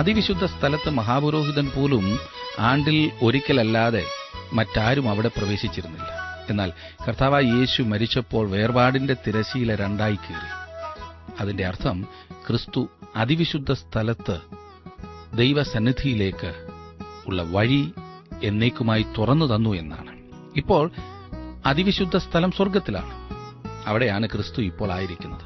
അതിവിശുദ്ധ സ്ഥലത്ത് മഹാപുരോഹിതൻ പോലും ആണ്ടിൽ ഒരിക്കലല്ലാതെ മറ്റാരും അവിടെ പ്രവേശിച്ചിരുന്നില്ല എന്നാൽ കർത്താവായ യേശു മരിച്ചപ്പോൾ വേർപാടിന്റെ തിരശീല രണ്ടായി കീറി അതിന്റെ അർത്ഥം ക്രിസ്തു അതിവിശുദ്ധ സ്ഥലത്ത് ദൈവസന്നിധിയിലേക്ക് ഉള്ള വഴി എന്നേക്കുമായി തുറന്നു തന്നു എന്നാണ് ഇപ്പോൾ അതിവിശുദ്ധ സ്ഥലം സ്വർഗത്തിലാണ് അവിടെയാണ് ക്രിസ്തു ഇപ്പോൾ ആയിരിക്കുന്നത്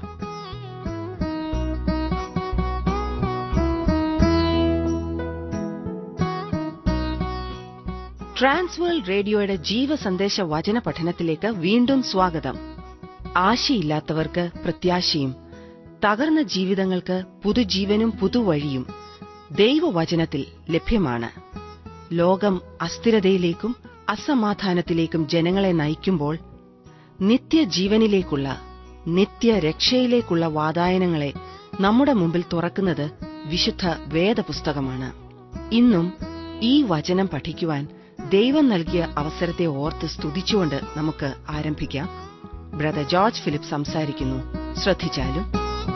ട്രാൻസ്വേൾ റേഡിയോയുടെ ജീവസന്ദേശ വചന പഠനത്തിലേക്ക് വീണ്ടും സ്വാഗതം ആശയില്ലാത്തവർക്ക് പ്രത്യാശയും തകർന്ന ജീവിതങ്ങൾക്ക് പുതുജീവനും പുതുവഴിയും ദൈവവചനത്തിൽ ലഭ്യമാണ് ലോകം അസ്ഥിരതയിലേക്കും അസമാധാനത്തിലേക്കും ജനങ്ങളെ നയിക്കുമ്പോൾ നിത്യജീവനിലേക്കുള്ള നിത്യരക്ഷയിലേക്കുള്ള വാതായനങ്ങളെ നമ്മുടെ മുമ്പിൽ തുറക്കുന്നത് വിശുദ്ധ വേദപുസ്തകമാണ് ഇന്നും ഈ വചനം പഠിക്കുവാൻ ദൈവം നൽകിയ അവസരത്തെ ഓർത്ത് സ്തുതിച്ചുകൊണ്ട് നമുക്ക് ആരംഭിക്കാം ബ്രദർ ജോർജ് ഫിലിപ്പ് സംസാരിക്കുന്നു ശ്രദ്ധിച്ചാലും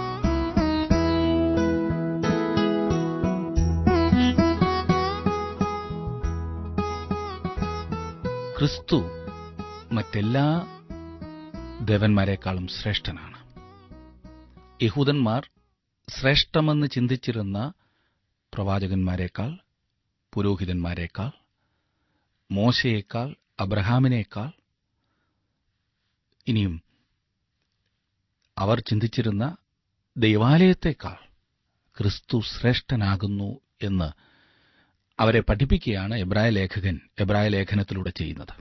ക്രിസ്തു മറ്റെല്ലാ ദേവന്മാരെക്കാളും ശ്രേഷ്ഠനാണ് യഹൂദന്മാർ ശ്രേഷ്ഠമെന്ന് ചിന്തിച്ചിരുന്ന പ്രവാചകന്മാരെക്കാൾ പുരോഹിതന്മാരെക്കാൾ മോശയേക്കാൾ അബ്രഹാമിനേക്കാൾ ഇനിയും അവർ ചിന്തിച്ചിരുന്ന ദൈവാലയത്തെക്കാൾ ക്രിസ്തു ശ്രേഷ്ഠനാകുന്നു എന്ന് അവരെ പഠിപ്പിക്കുകയാണ് എബ്രായ ലേഖകൻ എബ്രായ ലേഖനത്തിലൂടെ ചെയ്യുന്നത്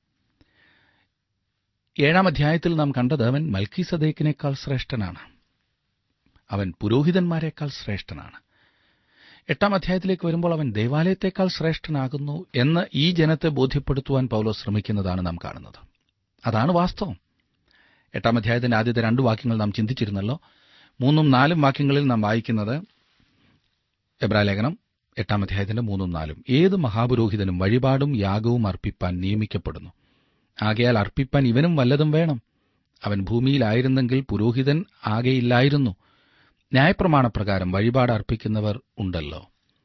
ഏഴാം അധ്യായത്തിൽ നാം കണ്ടത് അവൻ മൽക്കി സദേക്കിനേക്കാൾ ശ്രേഷ്ഠനാണ് അവൻ പുരോഹിതന്മാരെക്കാൾ ശ്രേഷ്ഠനാണ് എട്ടാം അധ്യായത്തിലേക്ക് വരുമ്പോൾ അവൻ ദേവാലയത്തെക്കാൾ ശ്രേഷ്ഠനാകുന്നു എന്ന് ഈ ജനത്തെ ബോധ്യപ്പെടുത്തുവാൻ പൗലോ ശ്രമിക്കുന്നതാണ് നാം കാണുന്നത് അതാണ് വാസ്തവം എട്ടാം അധ്യായത്തിന്റെ ആദ്യത്തെ രണ്ട് വാക്യങ്ങൾ നാം ചിന്തിച്ചിരുന്നല്ലോ മൂന്നും നാലും വാക്യങ്ങളിൽ നാം വായിക്കുന്നത് എബ്രാലേഖനം എട്ടാം അധ്യായത്തിന്റെ മൂന്നും നാലും ഏത് മഹാപുരോഹിതനും വഴിപാടും യാഗവും അർപ്പിപ്പാൻ നിയമിക്കപ്പെടുന്നു ആകയാൽ അർപ്പിപ്പാൻ ഇവനും വല്ലതും വേണം അവൻ ഭൂമിയിലായിരുന്നെങ്കിൽ പുരോഹിതൻ ആകെയില്ലായിരുന്നു ന്യായപ്രമാണപ്രകാരം വഴിപാട് അർപ്പിക്കുന്നവർ ഉണ്ടല്ലോ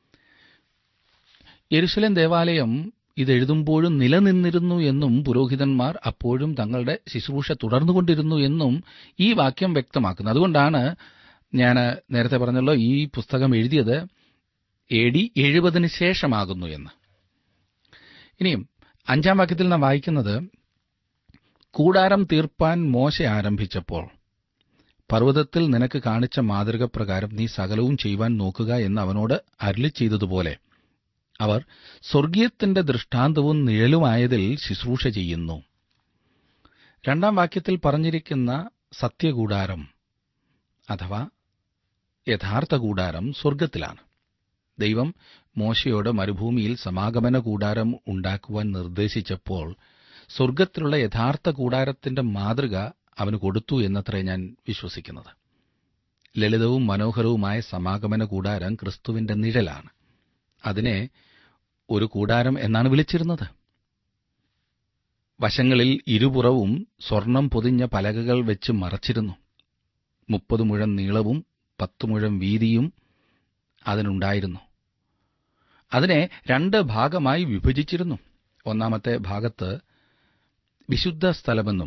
യെരുശലേം ദേവാലയം ഇതെഴുതുമ്പോഴും നിലനിന്നിരുന്നു എന്നും പുരോഹിതന്മാർ അപ്പോഴും തങ്ങളുടെ ശുശ്രൂഷ തുടർന്നുകൊണ്ടിരുന്നു എന്നും ഈ വാക്യം വ്യക്തമാക്കുന്നു അതുകൊണ്ടാണ് ഞാൻ നേരത്തെ പറഞ്ഞല്ലോ ഈ പുസ്തകം എഴുതിയത് എ ഡി എഴുപതിന് ശേഷമാകുന്നു എന്ന് ഇനിയും അഞ്ചാം വാക്യത്തിൽ നാം വായിക്കുന്നത് കൂടാരം തീർപ്പാൻ മോശ ആരംഭിച്ചപ്പോൾ പർവ്വതത്തിൽ നിനക്ക് കാണിച്ച മാതൃക പ്രകാരം നീ സകലവും ചെയ്യുവാൻ നോക്കുക എന്ന് അവനോട് അരുളി ചെയ്തതുപോലെ അവർ സ്വർഗീയത്തിന്റെ ദൃഷ്ടാന്തവും നിഴലുമായതിൽ ശുശ്രൂഷ ചെയ്യുന്നു രണ്ടാം വാക്യത്തിൽ പറഞ്ഞിരിക്കുന്ന സത്യകൂടാരം അഥവാ യഥാർത്ഥ കൂടാരം സ്വർഗത്തിലാണ് ദൈവം മോശയോട് മരുഭൂമിയിൽ സമാഗമന കൂടാരം ഉണ്ടാക്കുവാൻ നിർദ്ദേശിച്ചപ്പോൾ സ്വർഗത്തിലുള്ള യഥാർത്ഥ കൂടാരത്തിന്റെ മാതൃക അവന് കൊടുത്തു എന്നത്രേ ഞാൻ വിശ്വസിക്കുന്നത് ലളിതവും മനോഹരവുമായ സമാഗമന കൂടാരം ക്രിസ്തുവിന്റെ നിഴലാണ് അതിനെ ഒരു കൂടാരം എന്നാണ് വിളിച്ചിരുന്നത് വശങ്ങളിൽ ഇരുപുറവും സ്വർണം പൊതിഞ്ഞ പലകകൾ വെച്ച് മറച്ചിരുന്നു മുപ്പത് മുഴം നീളവും പത്ത് മുഴം വീതിയും അതിനുണ്ടായിരുന്നു അതിനെ രണ്ട് ഭാഗമായി വിഭജിച്ചിരുന്നു ഒന്നാമത്തെ ഭാഗത്ത് വിശുദ്ധ സ്ഥലമെന്നും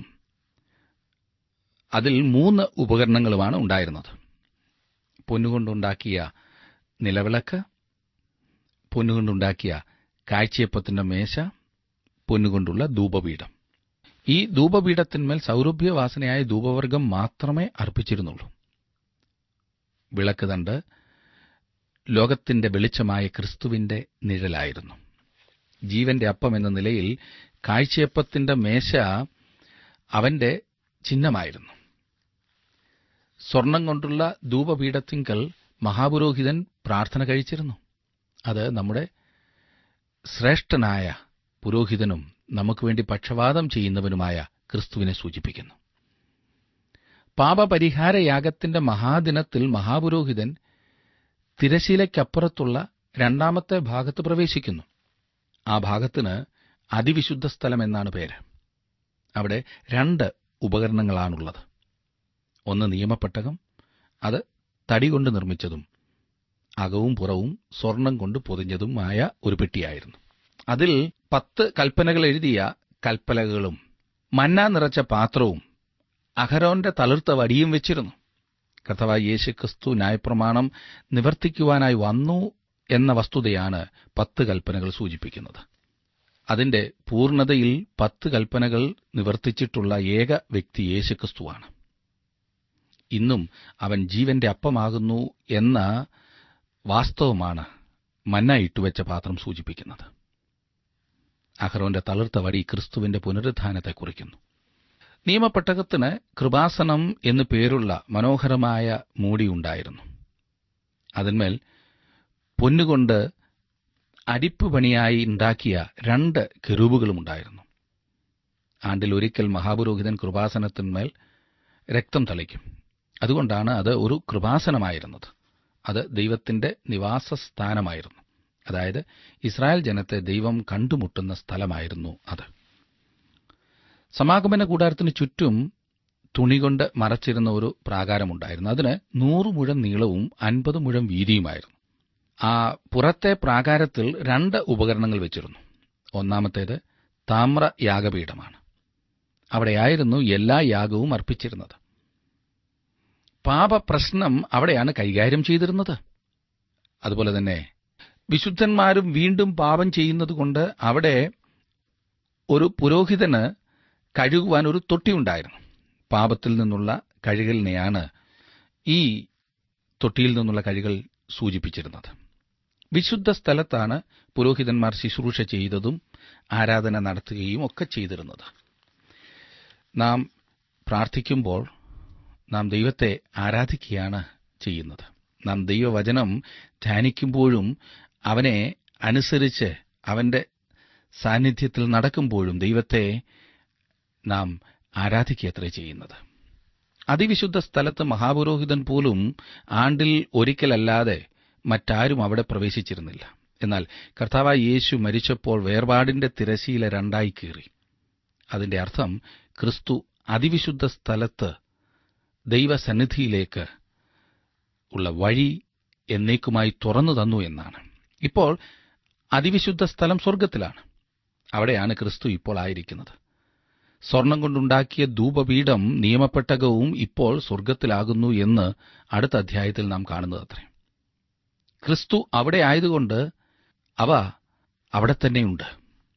അതിൽ മൂന്ന് ഉപകരണങ്ങളുമാണ് ഉണ്ടായിരുന്നത് പൊന്നുകൊണ്ടുണ്ടാക്കിയ നിലവിളക്ക് പൊന്നുകൊണ്ടുണ്ടാക്കിയ കാഴ്ചയപ്പത്തിന്റെ മേശ പൊന്നുകൊണ്ടുള്ള ധൂപപീഠം ഈ ധൂപപീഠത്തിന്മേൽ സൗരഭ്യവാസനയായ ധൂപവർഗം മാത്രമേ അർപ്പിച്ചിരുന്നുള്ളൂ വിളക്ക് തണ്ട് ലോകത്തിന്റെ വെളിച്ചമായ ക്രിസ്തുവിന്റെ നിഴലായിരുന്നു ജീവന്റെ അപ്പം എന്ന നിലയിൽ കാഴ്ചയപ്പത്തിന്റെ മേശ അവന്റെ ചിഹ്നമായിരുന്നു സ്വർണം കൊണ്ടുള്ള ധൂപപീഠത്തിങ്കൽ മഹാപുരോഹിതൻ പ്രാർത്ഥന കഴിച്ചിരുന്നു അത് നമ്മുടെ ശ്രേഷ്ഠനായ പുരോഹിതനും നമുക്ക് വേണ്ടി പക്ഷപാതം ചെയ്യുന്നവനുമായ ക്രിസ്തുവിനെ സൂചിപ്പിക്കുന്നു പാപപരിഹാരയാഗത്തിന്റെ മഹാദിനത്തിൽ മഹാപുരോഹിതൻ തിരശീലയ്ക്കപ്പുറത്തുള്ള രണ്ടാമത്തെ ഭാഗത്ത് പ്രവേശിക്കുന്നു ആ ഭാഗത്തിന് അതിവിശുദ്ധ സ്ഥലം എന്നാണ് പേര് അവിടെ രണ്ട് ഉപകരണങ്ങളാണുള്ളത് ഒന്ന് നിയമപ്പെട്ടകം അത് തടി കൊണ്ട് നിർമ്മിച്ചതും അകവും പുറവും സ്വർണം കൊണ്ട് പൊതിഞ്ഞതുമായ ഒരു പെട്ടിയായിരുന്നു അതിൽ പത്ത് കൽപ്പനകൾ എഴുതിയ കൽപ്പലകളും മന്ന നിറച്ച പാത്രവും അഹരോന്റെ തളിർത്ത വടിയും വെച്ചിരുന്നു കർത്താവായ യേശുക്രിസ്തു ന്യായപ്രമാണം നിവർത്തിക്കുവാനായി വന്നു എന്ന വസ്തുതയാണ് പത്ത് കൽപ്പനകൾ സൂചിപ്പിക്കുന്നത് അതിന്റെ പൂർണ്ണതയിൽ പത്ത് കൽപ്പനകൾ നിവർത്തിച്ചിട്ടുള്ള ഏക വ്യക്തി യേശുക്രിസ്തുവാണ് ഇന്നും അവൻ ജീവന്റെ അപ്പമാകുന്നു എന്ന വാസ്തവമാണ് മന്ന ഇട്ടുവെച്ച പാത്രം സൂചിപ്പിക്കുന്നത് അഹ്റോന്റെ തളിർത്ത വടി ക്രിസ്തുവിന്റെ പുനരുദ്ധാനത്തെ കുറിക്കുന്നു നിയമപ്പെട്ടകത്തിന് കൃപാസനം എന്നു പേരുള്ള മനോഹരമായ മൂടിയുണ്ടായിരുന്നു അതിന്മേൽ പൊന്നുകൊണ്ട് അരിപ്പ് പണിയായി ഉണ്ടാക്കിയ രണ്ട് കെരൂബുകളുമുണ്ടായിരുന്നു ആണ്ടിൽ ഒരിക്കൽ മഹാപുരോഹിതൻ കൃപാസനത്തിന്മേൽ രക്തം തളിക്കും അതുകൊണ്ടാണ് അത് ഒരു കൃപാസനമായിരുന്നത് അത് ദൈവത്തിന്റെ നിവാസസ്ഥാനമായിരുന്നു അതായത് ഇസ്രായേൽ ജനത്തെ ദൈവം കണ്ടുമുട്ടുന്ന സ്ഥലമായിരുന്നു അത് സമാഗമന കൂടാരത്തിന് ചുറ്റും തുണികൊണ്ട് മറച്ചിരുന്ന ഒരു പ്രാകാരമുണ്ടായിരുന്നു അതിന് നൂറ് മുഴം നീളവും അൻപത് മുഴം വീതിയുമായിരുന്നു ആ പുറത്തെ പ്രാകാരത്തിൽ രണ്ട് ഉപകരണങ്ങൾ വെച്ചിരുന്നു ഒന്നാമത്തേത് താമ്ര യാഗപീഠമാണ് അവിടെയായിരുന്നു എല്ലാ യാഗവും അർപ്പിച്ചിരുന്നത് പാപപ്രശ്നം അവിടെയാണ് കൈകാര്യം ചെയ്തിരുന്നത് അതുപോലെ തന്നെ വിശുദ്ധന്മാരും വീണ്ടും പാപം ചെയ്യുന്നതുകൊണ്ട് അവിടെ ഒരു പുരോഹിതന് കഴുകുവാൻ ഒരു തൊട്ടിയുണ്ടായിരുന്നു പാപത്തിൽ നിന്നുള്ള കഴുകലിനെയാണ് ഈ തൊട്ടിയിൽ നിന്നുള്ള കഴുകൽ സൂചിപ്പിച്ചിരുന്നത് വിശുദ്ധ സ്ഥലത്താണ് പുരോഹിതന്മാർ ശുശ്രൂഷ ചെയ്തതും ആരാധന നടത്തുകയും ഒക്കെ ചെയ്തിരുന്നത് നാം പ്രാർത്ഥിക്കുമ്പോൾ നാം ദൈവത്തെ ആരാധിക്കുകയാണ് ചെയ്യുന്നത് നാം ദൈവവചനം ധ്യാനിക്കുമ്പോഴും അവനെ അനുസരിച്ച് അവന്റെ സാന്നിധ്യത്തിൽ നടക്കുമ്പോഴും ദൈവത്തെ നാം ആരാധിക്കുകയത്രേ ചെയ്യുന്നത് അതിവിശുദ്ധ സ്ഥലത്ത് മഹാപുരോഹിതൻ പോലും ആണ്ടിൽ ഒരിക്കലല്ലാതെ മറ്റാരും അവിടെ പ്രവേശിച്ചിരുന്നില്ല എന്നാൽ കർത്താവായ യേശു മരിച്ചപ്പോൾ വേർപാടിന്റെ തിരശീല രണ്ടായി കീറി അതിന്റെ അർത്ഥം ക്രിസ്തു അതിവിശുദ്ധ സ്ഥലത്ത് ദൈവസന്നിധിയിലേക്ക് ഉള്ള വഴി എന്നേക്കുമായി തുറന്നു തന്നു എന്നാണ് ഇപ്പോൾ അതിവിശുദ്ധ സ്ഥലം സ്വർഗത്തിലാണ് അവിടെയാണ് ക്രിസ്തു ഇപ്പോൾ ആയിരിക്കുന്നത് സ്വർണം കൊണ്ടുണ്ടാക്കിയ ധൂപപീഠം നിയമപ്പെട്ടകവും ഇപ്പോൾ സ്വർഗത്തിലാകുന്നു എന്ന് അടുത്ത അധ്യായത്തിൽ നാം കാണുന്നതത്രേ ക്രിസ്തു അവിടെ ആയതുകൊണ്ട് അവ അവിടെ തന്നെയുണ്ട്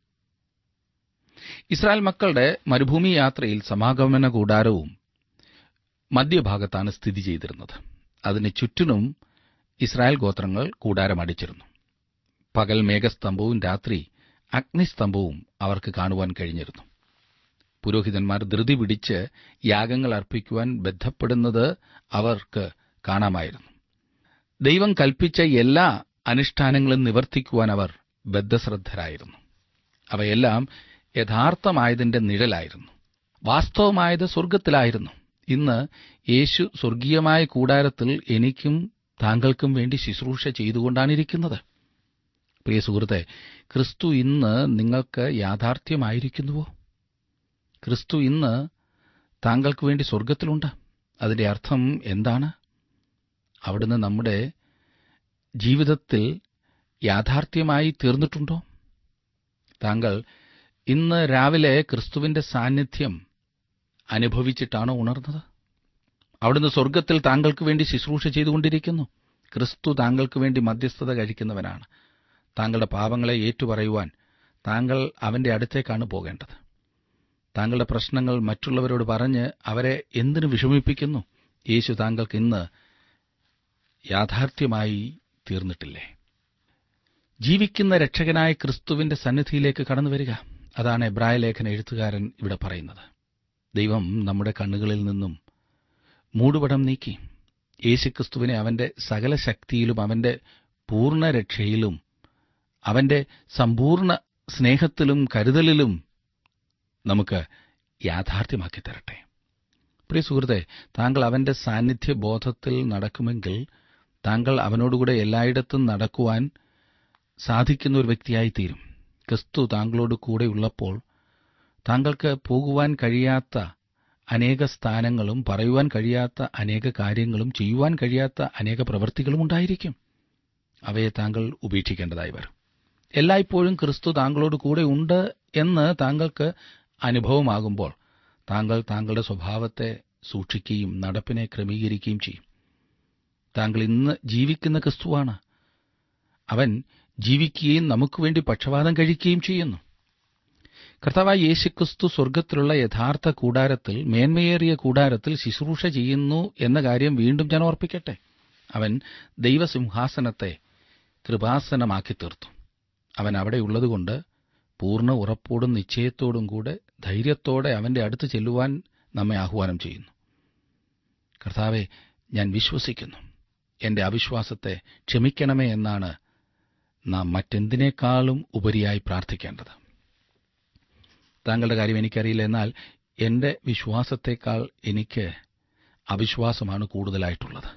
ഇസ്രായേൽ മക്കളുടെ മരുഭൂമി യാത്രയിൽ സമാഗമന കൂടാരവും മധ്യഭാഗത്താണ് സ്ഥിതി ചെയ്തിരുന്നത് അതിന് ചുറ്റിനും ഇസ്രായേൽ ഗോത്രങ്ങൾ കൂടാരമടിച്ചിരുന്നു പകൽ മേഘസ്തംഭവും രാത്രി അഗ്നിസ്തംഭവും അവർക്ക് കാണുവാൻ കഴിഞ്ഞിരുന്നു പുരോഹിതന്മാർ ധൃതി പിടിച്ച് യാഗങ്ങൾ അർപ്പിക്കുവാൻ ബന്ധപ്പെടുന്നത് അവർക്ക് കാണാമായിരുന്നു ദൈവം കൽപ്പിച്ച എല്ലാ അനുഷ്ഠാനങ്ങളും നിവർത്തിക്കുവാൻ അവർ ബദ്ധശ്രദ്ധരായിരുന്നു അവയെല്ലാം യഥാർത്ഥമായതിന്റെ നിഴലായിരുന്നു വാസ്തവമായത് സ്വർഗത്തിലായിരുന്നു ഇന്ന് യേശു സ്വർഗീയമായ കൂടാരത്തിൽ എനിക്കും താങ്കൾക്കും വേണ്ടി ശുശ്രൂഷ ചെയ്തുകൊണ്ടാണിരിക്കുന്നത് പ്രിയ സുഹൃത്തെ ക്രിസ്തു ഇന്ന് നിങ്ങൾക്ക് യാഥാർത്ഥ്യമായിരിക്കുന്നുവോ ക്രിസ്തു ഇന്ന് താങ്കൾക്ക് വേണ്ടി സ്വർഗത്തിലുണ്ട് അതിന്റെ അർത്ഥം എന്താണ് അവിടുന്ന് നമ്മുടെ ജീവിതത്തിൽ യാഥാർത്ഥ്യമായി തീർന്നിട്ടുണ്ടോ താങ്കൾ ഇന്ന് രാവിലെ ക്രിസ്തുവിന്റെ സാന്നിധ്യം അനുഭവിച്ചിട്ടാണോ ഉണർന്നത് അവിടുന്ന് സ്വർഗത്തിൽ താങ്കൾക്ക് വേണ്ടി ശുശ്രൂഷ ചെയ്തുകൊണ്ടിരിക്കുന്നു ക്രിസ്തു താങ്കൾക്ക് വേണ്ടി മധ്യസ്ഥത കഴിക്കുന്നവനാണ് താങ്കളുടെ പാപങ്ങളെ ഏറ്റുപറയുവാൻ താങ്കൾ അവന്റെ അടുത്തേക്കാണ് പോകേണ്ടത് താങ്കളുടെ പ്രശ്നങ്ങൾ മറ്റുള്ളവരോട് പറഞ്ഞ് അവരെ എന്തിനു വിഷമിപ്പിക്കുന്നു യേശു താങ്കൾക്ക് ഇന്ന് യാഥാർത്ഥ്യമായി തീർന്നിട്ടില്ലേ ജീവിക്കുന്ന രക്ഷകനായ ക്രിസ്തുവിന്റെ സന്നിധിയിലേക്ക് കടന്നു വരിക അതാണ് എബ്രായ ലേഖന എഴുത്തുകാരൻ ഇവിടെ പറയുന്നത് ദൈവം നമ്മുടെ കണ്ണുകളിൽ നിന്നും മൂടുപടം നീക്കി യേശുക്രിസ്തുവിനെ അവന്റെ സകല ശക്തിയിലും അവന്റെ പൂർണ്ണ രക്ഷയിലും അവന്റെ സമ്പൂർണ്ണ സ്നേഹത്തിലും കരുതലിലും നമുക്ക് യാഥാർത്ഥ്യമാക്കി തരട്ടെ പ്രിയ സുഹൃത്തെ താങ്കൾ അവന്റെ സാന്നിധ്യ ബോധത്തിൽ നടക്കുമെങ്കിൽ താങ്കൾ അവനോടുകൂടെ എല്ലായിടത്തും നടക്കുവാൻ സാധിക്കുന്ന ഒരു വ്യക്തിയായി തീരും ക്രിസ്തു താങ്കളോട് കൂടെ ഉള്ളപ്പോൾ താങ്കൾക്ക് പോകുവാൻ കഴിയാത്ത അനേക സ്ഥാനങ്ങളും പറയുവാൻ കഴിയാത്ത അനേക കാര്യങ്ങളും ചെയ്യുവാൻ കഴിയാത്ത അനേക പ്രവൃത്തികളും ഉണ്ടായിരിക്കും അവയെ താങ്കൾ ഉപേക്ഷിക്കേണ്ടതായി വരും എല്ലായ്പ്പോഴും ക്രിസ്തു താങ്കളോട് കൂടെ ഉണ്ട് എന്ന് താങ്കൾക്ക് അനുഭവമാകുമ്പോൾ താങ്കൾ താങ്കളുടെ സ്വഭാവത്തെ സൂക്ഷിക്കുകയും നടപ്പിനെ ക്രമീകരിക്കുകയും ചെയ്യും താങ്കൾ ഇന്ന് ജീവിക്കുന്ന ക്രിസ്തുവാണ് അവൻ ജീവിക്കുകയും നമുക്ക് വേണ്ടി പക്ഷപാതം കഴിക്കുകയും ചെയ്യുന്നു കർത്താവായ യേശുക്രിസ്തു സ്വർഗത്തിലുള്ള യഥാർത്ഥ കൂടാരത്തിൽ മേന്മയേറിയ കൂടാരത്തിൽ ശുശ്രൂഷ ചെയ്യുന്നു എന്ന കാര്യം വീണ്ടും ഞാൻ ഓർപ്പിക്കട്ടെ അവൻ ദൈവസിംഹാസനത്തെ കൃപാസനമാക്കി തീർത്തു അവൻ അവിടെ ഉള്ളതുകൊണ്ട് പൂർണ്ണ ഉറപ്പോടും നിശ്ചയത്തോടും കൂടെ ധൈര്യത്തോടെ അവന്റെ അടുത്ത് ചെല്ലുവാൻ നമ്മെ ആഹ്വാനം ചെയ്യുന്നു കർത്താവെ ഞാൻ വിശ്വസിക്കുന്നു എന്റെ അവിശ്വാസത്തെ ക്ഷമിക്കണമേ എന്നാണ് നാം മറ്റെന്തിനേക്കാളും ഉപരിയായി പ്രാർത്ഥിക്കേണ്ടത് താങ്കളുടെ കാര്യം എനിക്കറിയില്ല എന്നാൽ എന്റെ വിശ്വാസത്തെക്കാൾ എനിക്ക് അവിശ്വാസമാണ് കൂടുതലായിട്ടുള്ളത്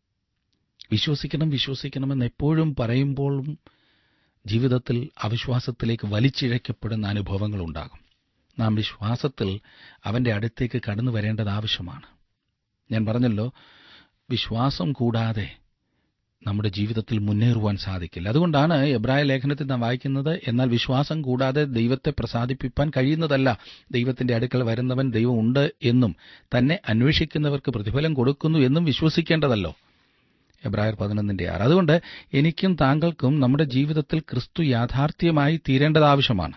വിശ്വസിക്കണം വിശ്വസിക്കണമെന്ന് എപ്പോഴും പറയുമ്പോഴും ജീവിതത്തിൽ അവിശ്വാസത്തിലേക്ക് വലിച്ചിഴക്കപ്പെടുന്ന അനുഭവങ്ങളുണ്ടാകും നാം വിശ്വാസത്തിൽ അവന്റെ അടുത്തേക്ക് കടന്നു വരേണ്ടത് ആവശ്യമാണ് ഞാൻ പറഞ്ഞല്ലോ വിശ്വാസം കൂടാതെ നമ്മുടെ ജീവിതത്തിൽ മുന്നേറുവാൻ സാധിക്കില്ല അതുകൊണ്ടാണ് എബ്രായ ലേഖനത്തിൽ നാം വായിക്കുന്നത് എന്നാൽ വിശ്വാസം കൂടാതെ ദൈവത്തെ പ്രസാദിപ്പിക്കാൻ കഴിയുന്നതല്ല ദൈവത്തിന്റെ അടുക്കൽ വരുന്നവൻ ദൈവം ഉണ്ട് എന്നും തന്നെ അന്വേഷിക്കുന്നവർക്ക് പ്രതിഫലം കൊടുക്കുന്നു എന്നും വിശ്വസിക്കേണ്ടതല്ലോ എബ്രായർ പതിനൊന്നിന്റെ ആറ് അതുകൊണ്ട് എനിക്കും താങ്കൾക്കും നമ്മുടെ ജീവിതത്തിൽ ക്രിസ്തു യാഥാർത്ഥ്യമായി തീരേണ്ടത് ആവശ്യമാണ്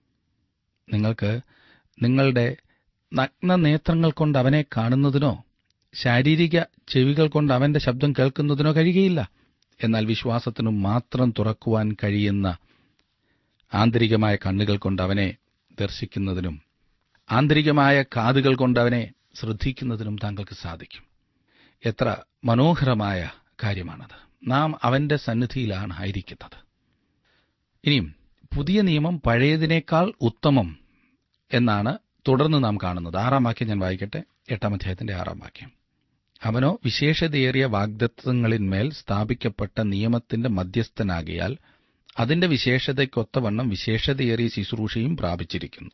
നിങ്ങൾക്ക് നിങ്ങളുടെ നഗ്ന നേത്രങ്ങൾ കൊണ്ട് അവനെ കാണുന്നതിനോ ശാരീരിക ചെവികൾ കൊണ്ട് അവന്റെ ശബ്ദം കേൾക്കുന്നതിനോ കഴിയുകയില്ല എന്നാൽ വിശ്വാസത്തിനു മാത്രം തുറക്കുവാൻ കഴിയുന്ന ആന്തരികമായ കണ്ണുകൾ കൊണ്ട് അവനെ ദർശിക്കുന്നതിനും ആന്തരികമായ കാതുകൾ കൊണ്ട് അവനെ ശ്രദ്ധിക്കുന്നതിനും താങ്കൾക്ക് സാധിക്കും എത്ര മനോഹരമായ കാര്യമാണത് നാം അവന്റെ സന്നിധിയിലാണ് ആയിരിക്കുന്നത് ഇനിയും പുതിയ നിയമം പഴയതിനേക്കാൾ ഉത്തമം എന്നാണ് തുടർന്ന് നാം കാണുന്നത് ആറാം വാക്യം ഞാൻ വായിക്കട്ടെ എട്ടാം അധ്യായത്തിന്റെ ആറാം വാക്യം അവനോ വിശേഷതയേറിയ വാഗ്ദത്വങ്ങളിന്മേൽ സ്ഥാപിക്കപ്പെട്ട നിയമത്തിന്റെ മധ്യസ്ഥനാകിയാൽ അതിന്റെ വിശേഷതയ്ക്കൊത്തവണ്ണം വിശേഷതയേറിയ ശുശ്രൂഷയും പ്രാപിച്ചിരിക്കുന്നു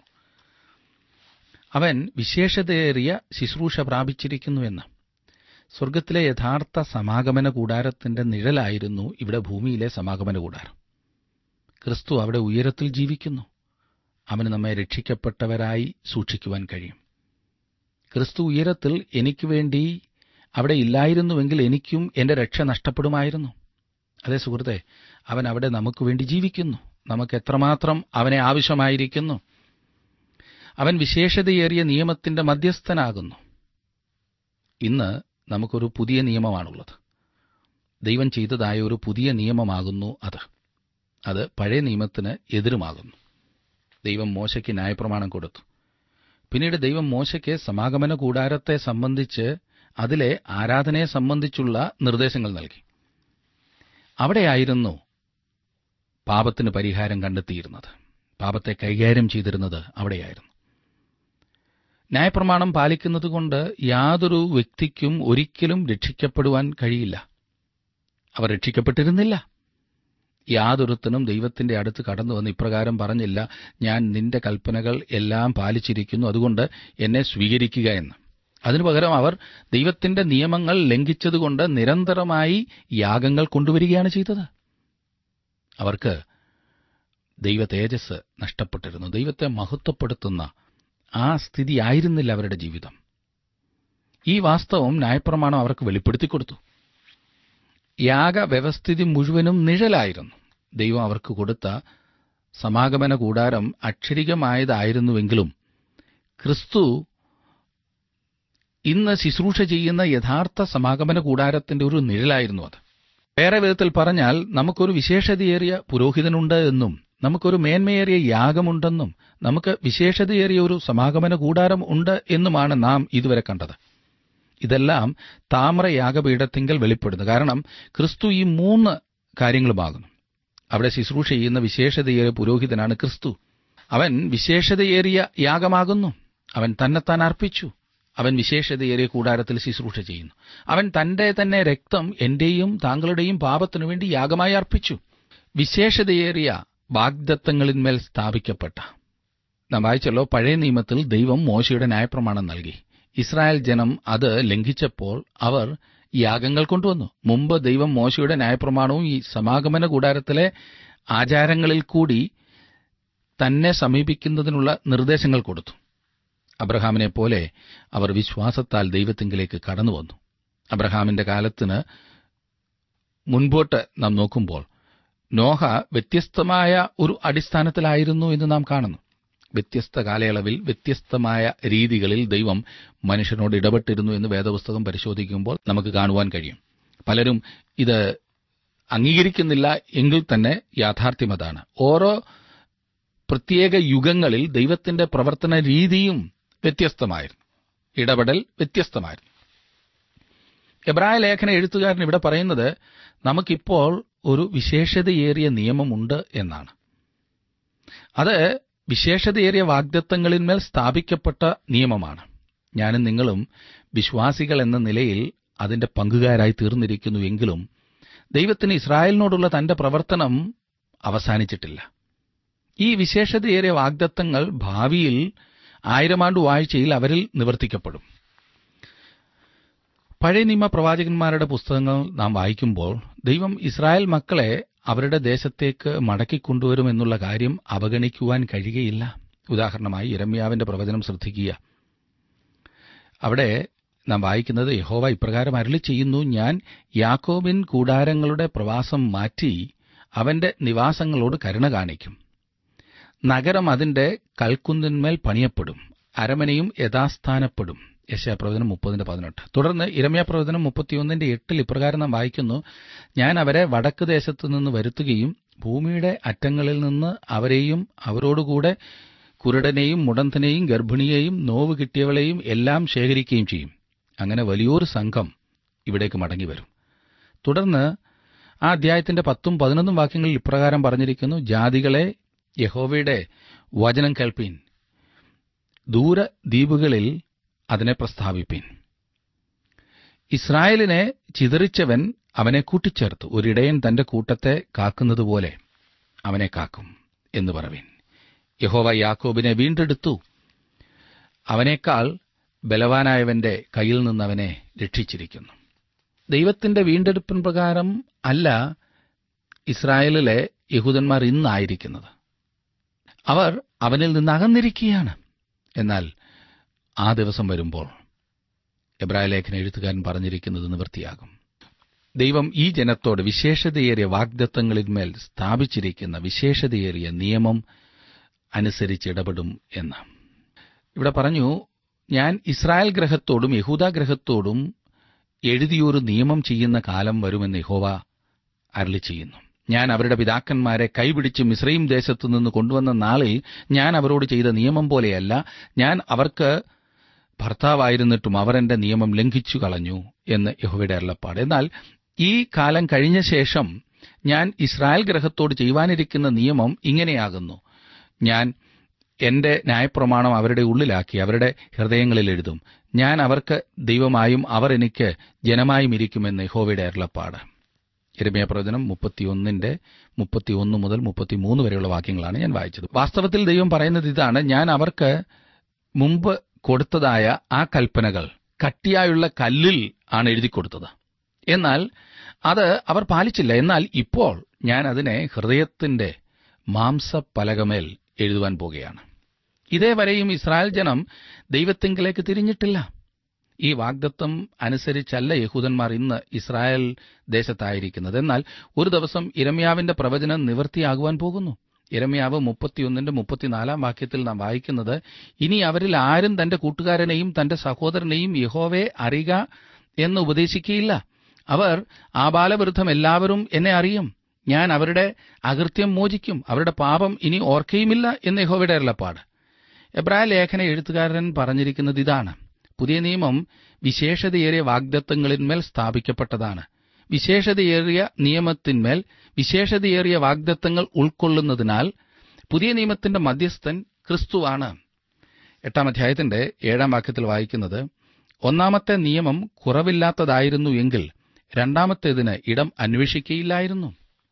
അവൻ വിശേഷതയേറിയ ശുശ്രൂഷ പ്രാപിച്ചിരിക്കുന്നുവെന്ന് സ്വർഗത്തിലെ യഥാർത്ഥ സമാഗമന കൂടാരത്തിന്റെ നിഴലായിരുന്നു ഇവിടെ ഭൂമിയിലെ സമാഗമന കൂടാരം ക്രിസ്തു അവിടെ ഉയരത്തിൽ ജീവിക്കുന്നു അവന് നമ്മെ രക്ഷിക്കപ്പെട്ടവരായി സൂക്ഷിക്കുവാൻ കഴിയും ക്രിസ്തു ഉയരത്തിൽ എനിക്ക് വേണ്ടി അവിടെ ഇല്ലായിരുന്നുവെങ്കിൽ എനിക്കും എന്റെ രക്ഷ നഷ്ടപ്പെടുമായിരുന്നു അതേ സുഹൃത്തെ അവൻ അവിടെ നമുക്ക് വേണ്ടി ജീവിക്കുന്നു നമുക്ക് എത്രമാത്രം അവനെ ആവശ്യമായിരിക്കുന്നു അവൻ വിശേഷതയേറിയ നിയമത്തിന്റെ മധ്യസ്ഥനാകുന്നു ഇന്ന് നമുക്കൊരു പുതിയ നിയമമാണുള്ളത് ദൈവം ചെയ്തതായ ഒരു പുതിയ നിയമമാകുന്നു അത് അത് പഴയ നിയമത്തിന് എതിരുമാകുന്നു ദൈവം മോശയ്ക്ക് ന്യായപ്രമാണം കൊടുത്തു പിന്നീട് ദൈവം മോശയ്ക്ക് സമാഗമന കൂടാരത്തെ സംബന്ധിച്ച് അതിലെ ആരാധനയെ സംബന്ധിച്ചുള്ള നിർദ്ദേശങ്ങൾ നൽകി അവിടെയായിരുന്നു പാപത്തിന് പരിഹാരം കണ്ടെത്തിയിരുന്നത് പാപത്തെ കൈകാര്യം ചെയ്തിരുന്നത് അവിടെയായിരുന്നു ന്യായപ്രമാണം പാലിക്കുന്നതുകൊണ്ട് യാതൊരു വ്യക്തിക്കും ഒരിക്കലും രക്ഷിക്കപ്പെടുവാൻ കഴിയില്ല അവർ രക്ഷിക്കപ്പെട്ടിരുന്നില്ല യാതൊരുത്തനും ദൈവത്തിന്റെ അടുത്ത് കടന്നു വന്ന് ഇപ്രകാരം പറഞ്ഞില്ല ഞാൻ നിന്റെ കൽപ്പനകൾ എല്ലാം പാലിച്ചിരിക്കുന്നു അതുകൊണ്ട് എന്നെ സ്വീകരിക്കുക എന്ന് അതിനു പകരം അവർ ദൈവത്തിന്റെ നിയമങ്ങൾ ലംഘിച്ചതുകൊണ്ട് നിരന്തരമായി യാഗങ്ങൾ കൊണ്ടുവരികയാണ് ചെയ്തത് അവർക്ക് ദൈവ തേജസ് നഷ്ടപ്പെട്ടിരുന്നു ദൈവത്തെ മഹത്വപ്പെടുത്തുന്ന ആ സ്ഥിതി ആയിരുന്നില്ല അവരുടെ ജീവിതം ഈ വാസ്തവം ന്യായപ്രമാണം അവർക്ക് വെളിപ്പെടുത്തി കൊടുത്തു യാഗവ്യവസ്ഥിതി മുഴുവനും നിഴലായിരുന്നു ദൈവം അവർക്ക് കൊടുത്ത സമാഗമന കൂടാരം അക്ഷരികമായതായിരുന്നുവെങ്കിലും ക്രിസ്തു ഇന്ന് ശുശ്രൂഷ ചെയ്യുന്ന യഥാർത്ഥ സമാഗമന കൂടാരത്തിന്റെ ഒരു നിഴലായിരുന്നു അത് വേറെ വിധത്തിൽ പറഞ്ഞാൽ നമുക്കൊരു വിശേഷതയേറിയ പുരോഹിതനുണ്ട് എന്നും നമുക്കൊരു മേന്മയേറിയ യാഗമുണ്ടെന്നും നമുക്ക് വിശേഷതയേറിയ ഒരു സമാഗമന കൂടാരം ഉണ്ട് എന്നുമാണ് നാം ഇതുവരെ കണ്ടത് ഇതെല്ലാം താമ്ര യാഗപീഠത്തിങ്കൽ വെളിപ്പെടുന്നു കാരണം ക്രിസ്തു ഈ മൂന്ന് കാര്യങ്ങളുമാകുന്നു അവിടെ ശുശ്രൂഷ ചെയ്യുന്ന വിശേഷതയേറിയ പുരോഹിതനാണ് ക്രിസ്തു അവൻ വിശേഷതയേറിയ യാഗമാകുന്നു അവൻ തന്നെത്താൻ അർപ്പിച്ചു അവൻ വിശേഷതയേറിയ കൂടാരത്തിൽ ശുശ്രൂഷ ചെയ്യുന്നു അവൻ തന്റെ തന്നെ രക്തം എന്റെയും താങ്കളുടെയും പാപത്തിനു വേണ്ടി യാഗമായി അർപ്പിച്ചു വിശേഷതയേറിയ വാഗ്ദത്തങ്ങളിന്മേൽ സ്ഥാപിക്കപ്പെട്ട നാം വായിച്ചല്ലോ പഴയ നിയമത്തിൽ ദൈവം മോശയുടെ ന്യായപ്രമാണം നൽകി ഇസ്രായേൽ ജനം അത് ലംഘിച്ചപ്പോൾ അവർ യാഗങ്ങൾ കൊണ്ടുവന്നു മുമ്പ് ദൈവം മോശയുടെ ന്യായപ്രമാണവും ഈ സമാഗമന കൂടാരത്തിലെ ആചാരങ്ങളിൽ കൂടി തന്നെ സമീപിക്കുന്നതിനുള്ള നിർദ്ദേശങ്ങൾ കൊടുത്തു അബ്രഹാമിനെ പോലെ അവർ വിശ്വാസത്താൽ ദൈവത്തിങ്കിലേക്ക് കടന്നുവന്നു അബ്രഹാമിന്റെ കാലത്തിന് മുൻപോട്ട് നാം നോക്കുമ്പോൾ നോഹ വ്യത്യസ്തമായ ഒരു അടിസ്ഥാനത്തിലായിരുന്നു എന്ന് നാം കാണുന്നു വ്യത്യസ്ത കാലയളവിൽ വ്യത്യസ്തമായ രീതികളിൽ ദൈവം മനുഷ്യനോട് ഇടപെട്ടിരുന്നു എന്ന് വേദപുസ്തകം പരിശോധിക്കുമ്പോൾ നമുക്ക് കാണുവാൻ കഴിയും പലരും ഇത് അംഗീകരിക്കുന്നില്ല എങ്കിൽ തന്നെ യാഥാർത്ഥ്യം അതാണ് ഓരോ പ്രത്യേക യുഗങ്ങളിൽ ദൈവത്തിന്റെ പ്രവർത്തന രീതിയും വ്യത്യസ്തമായിരുന്നു ഇടപെടൽ വ്യത്യസ്തമായിരുന്നു എബ്രായ ലേഖന എഴുത്തുകാരൻ ഇവിടെ പറയുന്നത് നമുക്കിപ്പോൾ ഒരു വിശേഷതയേറിയ നിയമമുണ്ട് എന്നാണ് അത് വിശേഷതയേറിയ വാഗ്ദത്തങ്ങളിന്മേൽ സ്ഥാപിക്കപ്പെട്ട നിയമമാണ് ഞാനും നിങ്ങളും വിശ്വാസികൾ എന്ന നിലയിൽ അതിന്റെ പങ്കുകാരായി തീർന്നിരിക്കുന്നു എങ്കിലും ദൈവത്തിന് ഇസ്രായേലിനോടുള്ള തന്റെ പ്രവർത്തനം അവസാനിച്ചിട്ടില്ല ഈ വിശേഷതയേറിയ വാഗ്ദത്തങ്ങൾ ഭാവിയിൽ ആയിരമാണ്ട് വാഴ്ചയിൽ അവരിൽ നിവർത്തിക്കപ്പെടും പഴയ നിയമ പ്രവാചകന്മാരുടെ പുസ്തകങ്ങൾ നാം വായിക്കുമ്പോൾ ദൈവം ഇസ്രായേൽ മക്കളെ അവരുടെ ദേശത്തേക്ക് മടക്കിക്കൊണ്ടുവരുമെന്നുള്ള കാര്യം അവഗണിക്കുവാൻ കഴിയുകയില്ല ഉദാഹരണമായി ഇരമ്യാവിന്റെ പ്രവചനം ശ്രദ്ധിക്കുക അവിടെ നാം വായിക്കുന്നത് യഹോവ ഇപ്രകാരം അരളി ചെയ്യുന്നു ഞാൻ യാക്കോബിൻ കൂടാരങ്ങളുടെ പ്രവാസം മാറ്റി അവന്റെ നിവാസങ്ങളോട് കരുണ കാണിക്കും നഗരം അതിന്റെ കൽക്കുന്നിന്മേൽ പണിയപ്പെടും അരമനയും യഥാസ്ഥാനപ്പെടും യശാപ്രവചനം മുപ്പതിന്റെ പതിനെട്ട് തുടർന്ന് ഇരമ്യാപ്രവചനം മുപ്പത്തിയൊന്നിന്റെ എട്ടിൽ ഇപ്രകാരം നാം വായിക്കുന്നു ഞാൻ അവരെ വടക്ക് ദേശത്തു നിന്ന് വരുത്തുകയും ഭൂമിയുടെ അറ്റങ്ങളിൽ നിന്ന് അവരെയും അവരോടുകൂടെ കുരുടനെയും മുടന്തനെയും ഗർഭിണിയെയും നോവ് കിട്ടിയവളെയും എല്ലാം ശേഖരിക്കുകയും ചെയ്യും അങ്ങനെ വലിയൊരു സംഘം ഇവിടേക്ക് മടങ്ങി വരും തുടർന്ന് ആ അധ്യായത്തിന്റെ പത്തും പതിനൊന്നും വാക്യങ്ങളിൽ ഇപ്രകാരം പറഞ്ഞിരിക്കുന്നു ജാതികളെ യഹോവയുടെ വചനം കേൾപ്പീൻ ദൂരദ്വീപുകളിൽ അതിനെ പ്രസ്താവിപ്പീൻ ഇസ്രായേലിനെ ചിതറിച്ചവൻ അവനെ കൂട്ടിച്ചേർത്തു ഒരിടയൻ തന്റെ കൂട്ടത്തെ കാക്കുന്നതുപോലെ അവനെ കാക്കും എന്ന് പറവീൻ യഹോവ യാക്കോബിനെ വീണ്ടെടുത്തു അവനേക്കാൾ ബലവാനായവന്റെ കയ്യിൽ നിന്ന് അവനെ രക്ഷിച്ചിരിക്കുന്നു ദൈവത്തിന്റെ വീണ്ടെടുപ്പിൻ പ്രകാരം അല്ല ഇസ്രായേലിലെ യഹൂദന്മാർ ഇന്നായിരിക്കുന്നത് അവർ അവനിൽ നിന്ന് അകന്നിരിക്കുകയാണ് എന്നാൽ ആ ദിവസം വരുമ്പോൾ എബ്രായ ലേഖന എഴുത്തുകാരൻ പറഞ്ഞിരിക്കുന്നത് നിവൃത്തിയാകും ദൈവം ഈ ജനത്തോട് വിശേഷതയേറിയ വാഗ്ദത്തങ്ങളിന്മേൽ സ്ഥാപിച്ചിരിക്കുന്ന വിശേഷതയേറിയ നിയമം അനുസരിച്ച് ഇടപെടും എന്ന് ഇവിടെ പറഞ്ഞു ഞാൻ ഇസ്രായേൽ ഗ്രഹത്തോടും യഹൂദ ഗ്രഹത്തോടും എഴുതിയൊരു നിയമം ചെയ്യുന്ന കാലം വരുമെന്ന് യഹോവ അരളി ചെയ്യുന്നു ഞാൻ അവരുടെ പിതാക്കന്മാരെ കൈപിടിച്ച് മിശ്രയും ദേശത്തു നിന്ന് കൊണ്ടുവന്ന നാളിൽ ഞാൻ അവരോട് ചെയ്ത നിയമം പോലെയല്ല ഞാൻ അവർക്ക് ഭർത്താവായിരുന്നിട്ടും അവർ എന്റെ നിയമം ലംഘിച്ചു കളഞ്ഞു എന്ന് യഹോവയുടെ അരുളപ്പാട് എന്നാൽ ഈ കാലം കഴിഞ്ഞ ശേഷം ഞാൻ ഇസ്രായേൽ ഗ്രഹത്തോട് ചെയ്യുവാനിരിക്കുന്ന നിയമം ഇങ്ങനെയാകുന്നു ഞാൻ എന്റെ ന്യായപ്രമാണം അവരുടെ ഉള്ളിലാക്കി അവരുടെ ഹൃദയങ്ങളിൽ എഴുതും ഞാൻ അവർക്ക് ദൈവമായും അവർ എനിക്ക് ജനമായും ഇരിക്കുമെന്ന് യഹോവയുടെ അരുളപ്പാട് എരമയ പ്രവചനം മുപ്പത്തിയൊന്നിന്റെ മുപ്പത്തിയൊന്ന് മുതൽ മുപ്പത്തിമൂന്ന് വരെയുള്ള വാക്യങ്ങളാണ് ഞാൻ വായിച്ചത് വാസ്തവത്തിൽ ദൈവം പറയുന്നത് ഇതാണ് ഞാൻ അവർക്ക് മുമ്പ് കൊടുത്തതായ ആ കൽപ്പനകൾ കട്ടിയായുള്ള കല്ലിൽ ആണ് എഴുതി കൊടുത്തത് എന്നാൽ അത് അവർ പാലിച്ചില്ല എന്നാൽ ഇപ്പോൾ ഞാൻ അതിനെ ഹൃദയത്തിന്റെ മാംസപ്പലകമേൽ എഴുതുവാൻ പോകുകയാണ് ഇതേവരെയും ഇസ്രായേൽ ജനം ദൈവത്തിങ്കിലേക്ക് തിരിഞ്ഞിട്ടില്ല ഈ വാഗ്ദത്വം അനുസരിച്ചല്ല യഹൂദന്മാർ ഇന്ന് ഇസ്രായേൽ ദേശത്തായിരിക്കുന്നത് എന്നാൽ ഒരു ദിവസം ഇരമ്യാവിന്റെ പ്രവചനം നിവൃത്തിയാകുവാൻ പോകുന്നു ഇരമ്യാവ് മുപ്പത്തിയൊന്നിന്റെ മുപ്പത്തിനാലാം വാക്യത്തിൽ നാം വായിക്കുന്നത് ഇനി അവരിൽ ആരും തന്റെ കൂട്ടുകാരനെയും തന്റെ സഹോദരനെയും യഹോവയെ അറിയുക എന്ന് ഉപദേശിക്കുകയില്ല അവർ ആബാലവൃദ്ധം എല്ലാവരും എന്നെ അറിയും ഞാൻ അവരുടെ അകൃത്യം മോചിക്കും അവരുടെ പാപം ഇനി ഓർക്കയുമില്ല എന്ന് യഹോവയുടെ അരുളപ്പാട് എബ്രായ ലേഖന എഴുത്തുകാരൻ പറഞ്ഞിരിക്കുന്നത് ഇതാണ് പുതിയ നിയമം വിശേഷതയേറിയ വാഗ്ദത്തങ്ങളിന്മേൽ സ്ഥാപിക്കപ്പെട്ടതാണ് വിശേഷതയേറിയ നിയമത്തിന്മേൽ വിശേഷതയേറിയ വാഗ്ദത്തങ്ങൾ ഉൾക്കൊള്ളുന്നതിനാൽ പുതിയ നിയമത്തിന്റെ മധ്യസ്ഥൻ ക്രിസ്തുവാണ് എട്ടാം അധ്യായത്തിന്റെ ഏഴാം വാക്യത്തിൽ വായിക്കുന്നത് ഒന്നാമത്തെ നിയമം കുറവില്ലാത്തതായിരുന്നു എങ്കിൽ രണ്ടാമത്തേതിന് ഇടം അന്വേഷിക്കയില്ലായിരുന്നു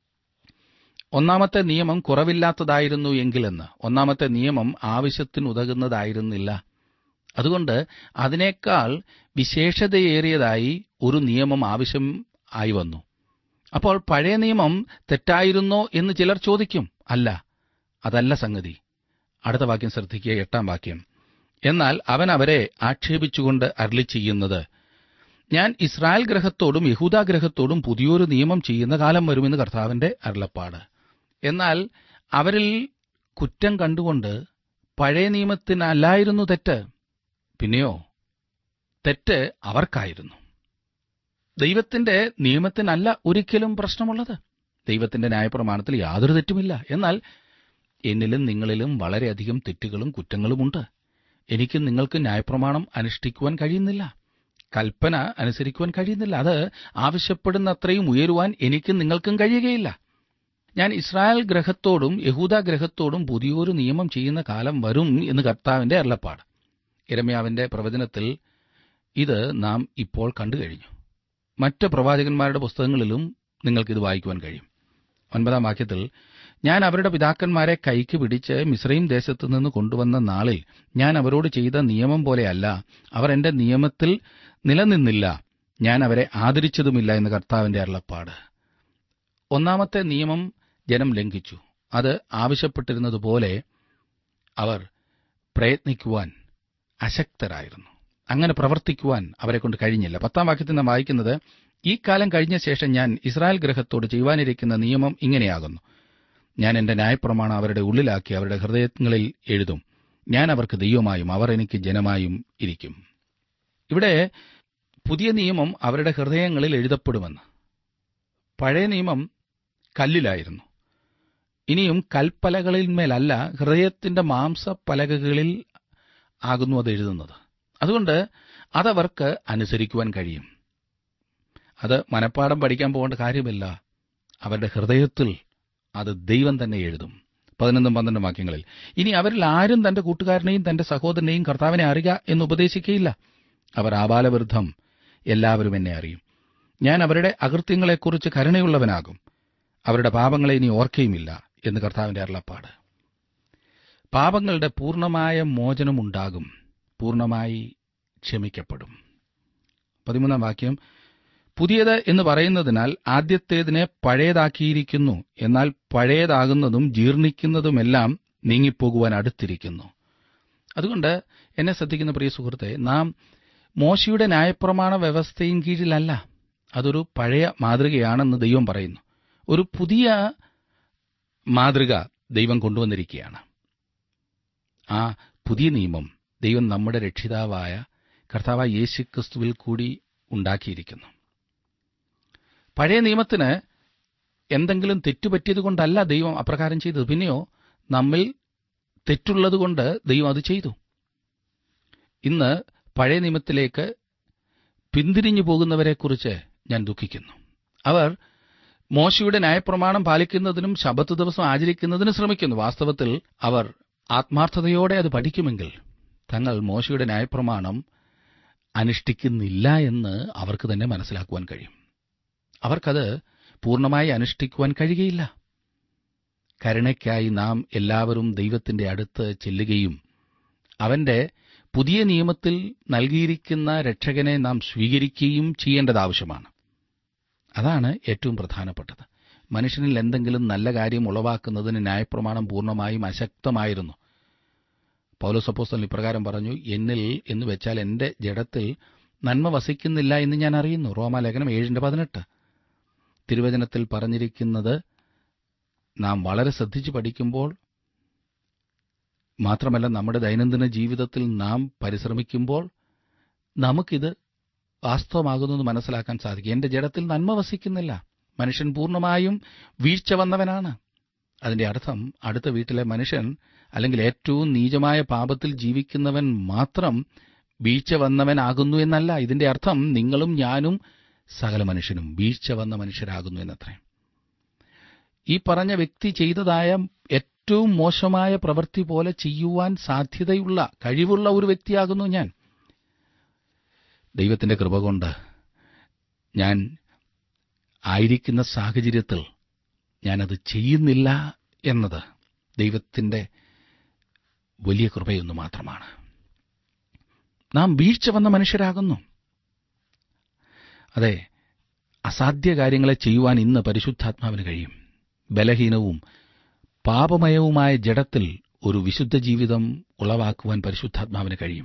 ഒന്നാമത്തെ നിയമം കുറവില്ലാത്തതായിരുന്നു എങ്കിലെന്ന് ഒന്നാമത്തെ നിയമം ആവശ്യത്തിനുതകുന്നതായിരുന്നില്ല അതുകൊണ്ട് അതിനേക്കാൾ വിശേഷതയേറിയതായി ഒരു നിയമം ആവശ്യം ആയി വന്നു അപ്പോൾ പഴയ നിയമം തെറ്റായിരുന്നോ എന്ന് ചിലർ ചോദിക്കും അല്ല അതല്ല സംഗതി അടുത്ത വാക്യം ശ്രദ്ധിക്കുക എട്ടാം വാക്യം എന്നാൽ അവൻ അവരെ ആക്ഷേപിച്ചുകൊണ്ട് അരളി ചെയ്യുന്നത് ഞാൻ ഇസ്രായേൽ ഗ്രഹത്തോടും യഹൂദ ഗ്രഹത്തോടും പുതിയൊരു നിയമം ചെയ്യുന്ന കാലം വരുമെന്ന് കർത്താവിന്റെ അരുളപ്പാട് എന്നാൽ അവരിൽ കുറ്റം കണ്ടുകൊണ്ട് പഴയ നിയമത്തിനല്ലായിരുന്നു തെറ്റ് പിന്നെയോ തെറ്റ് അവർക്കായിരുന്നു ദൈവത്തിന്റെ നിയമത്തിനല്ല ഒരിക്കലും പ്രശ്നമുള്ളത് ദൈവത്തിന്റെ ന്യായപ്രമാണത്തിൽ യാതൊരു തെറ്റുമില്ല എന്നാൽ എന്നിലും നിങ്ങളിലും വളരെയധികം തെറ്റുകളും കുറ്റങ്ങളുമുണ്ട് എനിക്കും നിങ്ങൾക്ക് ന്യായപ്രമാണം അനുഷ്ഠിക്കുവാൻ കഴിയുന്നില്ല കൽപ്പന അനുസരിക്കുവാൻ കഴിയുന്നില്ല അത് ആവശ്യപ്പെടുന്ന അത്രയും ഉയരുവാൻ എനിക്കും നിങ്ങൾക്കും കഴിയുകയില്ല ഞാൻ ഇസ്രായേൽ ഗ്രഹത്തോടും യഹൂദ ഗ്രഹത്തോടും പുതിയൊരു നിയമം ചെയ്യുന്ന കാലം വരും എന്ന് കർത്താവിന്റെ അരുളപ്പാട് ഇരമ്യാവിന്റെ പ്രവചനത്തിൽ ഇത് നാം ഇപ്പോൾ കണ്ടു കഴിഞ്ഞു മറ്റ് പ്രവാചകന്മാരുടെ പുസ്തകങ്ങളിലും നിങ്ങൾക്കിത് വായിക്കുവാൻ കഴിയും ഒൻപതാം വാക്യത്തിൽ ഞാൻ അവരുടെ പിതാക്കന്മാരെ കൈക്ക് പിടിച്ച് മിശ്രയും ദേശത്തു നിന്ന് കൊണ്ടുവന്ന നാളിൽ ഞാൻ അവരോട് ചെയ്ത നിയമം പോലെയല്ല അവർ എന്റെ നിയമത്തിൽ നിലനിന്നില്ല ഞാൻ അവരെ ആദരിച്ചതുമില്ല എന്ന് കർത്താവിന്റെ അരുളപ്പാട് ഒന്നാമത്തെ നിയമം ജനം ലംഘിച്ചു അത് ആവശ്യപ്പെട്ടിരുന്നതുപോലെ അവർ പ്രയത്നിക്കുവാൻ അശക്തരായിരുന്നു അങ്ങനെ പ്രവർത്തിക്കുവാൻ അവരെ കൊണ്ട് കഴിഞ്ഞില്ല പത്താം വാക്യത്തിൽ നാം വായിക്കുന്നത് ഈ കാലം കഴിഞ്ഞ ശേഷം ഞാൻ ഇസ്രായേൽ ഗ്രഹത്തോട് ചെയ്യുവാനിരിക്കുന്ന നിയമം ഇങ്ങനെയാകുന്നു ഞാൻ എന്റെ ന്യായപ്രമാണം അവരുടെ ഉള്ളിലാക്കി അവരുടെ ഹൃദയങ്ങളിൽ എഴുതും ഞാൻ അവർക്ക് ദൈവമായും അവർ എനിക്ക് ജനമായും ഇരിക്കും ഇവിടെ പുതിയ നിയമം അവരുടെ ഹൃദയങ്ങളിൽ എഴുതപ്പെടുമെന്ന് പഴയ നിയമം കല്ലിലായിരുന്നു ഇനിയും കൽപ്പലകളിന്മേലല്ല ഹൃദയത്തിന്റെ മാംസപ്പലകകളിൽ ആകുന്നു അത് എഴുതുന്നത് അതുകൊണ്ട് അതവർക്ക് അനുസരിക്കുവാൻ കഴിയും അത് മനഃപ്പാടം പഠിക്കാൻ പോകേണ്ട കാര്യമില്ല അവരുടെ ഹൃദയത്തിൽ അത് ദൈവം തന്നെ എഴുതും പതിനൊന്നും പന്ത്രണ്ടും വാക്യങ്ങളിൽ ഇനി അവരിൽ ആരും തന്റെ കൂട്ടുകാരനെയും തന്റെ സഹോദരനെയും കർത്താവിനെ അറിയുക എന്ന് ഉപദേശിക്കുകയില്ല അവർ ആബാലവൃദ്ധം എല്ലാവരും എന്നെ അറിയും ഞാൻ അവരുടെ അകൃത്യങ്ങളെക്കുറിച്ച് കരുണയുള്ളവനാകും അവരുടെ പാപങ്ങളെ ഇനി ഓർക്കുകയുമില്ല എന്ന് കർത്താവിന്റെ അരുളപ്പാട് പാപങ്ങളുടെ പൂർണ്ണമായ മോചനമുണ്ടാകും പൂർണ്ണമായി ക്ഷമിക്കപ്പെടും പതിമൂന്നാം വാക്യം പുതിയത് എന്ന് പറയുന്നതിനാൽ ആദ്യത്തേതിനെ പഴയതാക്കിയിരിക്കുന്നു എന്നാൽ പഴയതാകുന്നതും ജീർണിക്കുന്നതുമെല്ലാം നീങ്ങിപ്പോകുവാൻ അടുത്തിരിക്കുന്നു അതുകൊണ്ട് എന്നെ ശ്രദ്ധിക്കുന്ന പ്രിയ സുഹൃത്തെ നാം മോശയുടെ ന്യായപ്രമാണ വ്യവസ്ഥയും കീഴിലല്ല അതൊരു പഴയ മാതൃകയാണെന്ന് ദൈവം പറയുന്നു ഒരു പുതിയ മാതൃക ദൈവം കൊണ്ടുവന്നിരിക്കുകയാണ് ആ പുതിയ നിയമം ദൈവം നമ്മുടെ രക്ഷിതാവായ കർത്താവായ യേശു ക്രിസ്തുവിൽ കൂടി ഉണ്ടാക്കിയിരിക്കുന്നു പഴയ നിയമത്തിന് എന്തെങ്കിലും തെറ്റുപറ്റിയതുകൊണ്ടല്ല ദൈവം അപ്രകാരം ചെയ്തത് പിന്നെയോ നമ്മിൽ തെറ്റുള്ളതുകൊണ്ട് ദൈവം അത് ചെയ്തു ഇന്ന് പഴയ നിയമത്തിലേക്ക് പിന്തിരിഞ്ഞു പോകുന്നവരെക്കുറിച്ച് ഞാൻ ദുഃഖിക്കുന്നു അവർ മോശയുടെ ന്യായപ്രമാണം പാലിക്കുന്നതിനും ശബത്ത് ദിവസം ആചരിക്കുന്നതിനും ശ്രമിക്കുന്നു വാസ്തവത്തിൽ അവർ ആത്മാർത്ഥതയോടെ അത് പഠിക്കുമെങ്കിൽ തങ്ങൾ മോശയുടെ ന്യായപ്രമാണം അനുഷ്ഠിക്കുന്നില്ല എന്ന് അവർക്ക് തന്നെ മനസ്സിലാക്കുവാൻ കഴിയും അവർക്കത് പൂർണ്ണമായി അനുഷ്ഠിക്കുവാൻ കഴിയുകയില്ല കരുണയ്ക്കായി നാം എല്ലാവരും ദൈവത്തിന്റെ അടുത്ത് ചെല്ലുകയും അവന്റെ പുതിയ നിയമത്തിൽ നൽകിയിരിക്കുന്ന രക്ഷകനെ നാം സ്വീകരിക്കുകയും ചെയ്യേണ്ടത് ആവശ്യമാണ് അതാണ് ഏറ്റവും പ്രധാനപ്പെട്ടത് മനുഷ്യനിൽ എന്തെങ്കിലും നല്ല കാര്യം ഉളവാക്കുന്നതിന് ന്യായപ്രമാണം പൂർണ്ണമായും അശക്തമായിരുന്നു പൗലോസപ്പോസ്തലൻ ഇപ്രകാരം പറഞ്ഞു എന്നിൽ എന്ന് വെച്ചാൽ എന്റെ ജഡത്തിൽ നന്മ വസിക്കുന്നില്ല എന്ന് ഞാൻ അറിയുന്നു റോമാലേഖനം ഏഴിന്റെ പതിനെട്ട് തിരുവചനത്തിൽ പറഞ്ഞിരിക്കുന്നത് നാം വളരെ ശ്രദ്ധിച്ചു പഠിക്കുമ്പോൾ മാത്രമല്ല നമ്മുടെ ദൈനംദിന ജീവിതത്തിൽ നാം പരിശ്രമിക്കുമ്പോൾ നമുക്കിത് വാസ്തവമാകുന്നത് മനസ്സിലാക്കാൻ സാധിക്കും എന്റെ ജഡത്തിൽ നന്മ വസിക്കുന്നില്ല മനുഷ്യൻ പൂർണ്ണമായും വീഴ്ച വന്നവനാണ് അതിന്റെ അർത്ഥം അടുത്ത വീട്ടിലെ മനുഷ്യൻ അല്ലെങ്കിൽ ഏറ്റവും നീചമായ പാപത്തിൽ ജീവിക്കുന്നവൻ മാത്രം വീഴ്ച വന്നവനാകുന്നു എന്നല്ല ഇതിന്റെ അർത്ഥം നിങ്ങളും ഞാനും സകല മനുഷ്യനും വീഴ്ച വന്ന മനുഷ്യരാകുന്നു എന്നത്രേ ഈ പറഞ്ഞ വ്യക്തി ചെയ്തതായ ഏറ്റവും മോശമായ പ്രവൃത്തി പോലെ ചെയ്യുവാൻ സാധ്യതയുള്ള കഴിവുള്ള ഒരു വ്യക്തിയാകുന്നു ഞാൻ ദൈവത്തിന്റെ കൃപ കൊണ്ട് ഞാൻ ആയിരിക്കുന്ന സാഹചര്യത്തിൽ ഞാനത് ചെയ്യുന്നില്ല എന്നത് ദൈവത്തിന്റെ വലിയ കൃപയൊന്നു മാത്രമാണ് നാം വീഴ്ച വന്ന മനുഷ്യരാകുന്നു അതെ അസാധ്യ കാര്യങ്ങളെ ചെയ്യുവാൻ ഇന്ന് പരിശുദ്ധാത്മാവിന് കഴിയും ബലഹീനവും പാപമയവുമായ ജഡത്തിൽ ഒരു വിശുദ്ധ ജീവിതം ഉളവാക്കുവാൻ പരിശുദ്ധാത്മാവിന് കഴിയും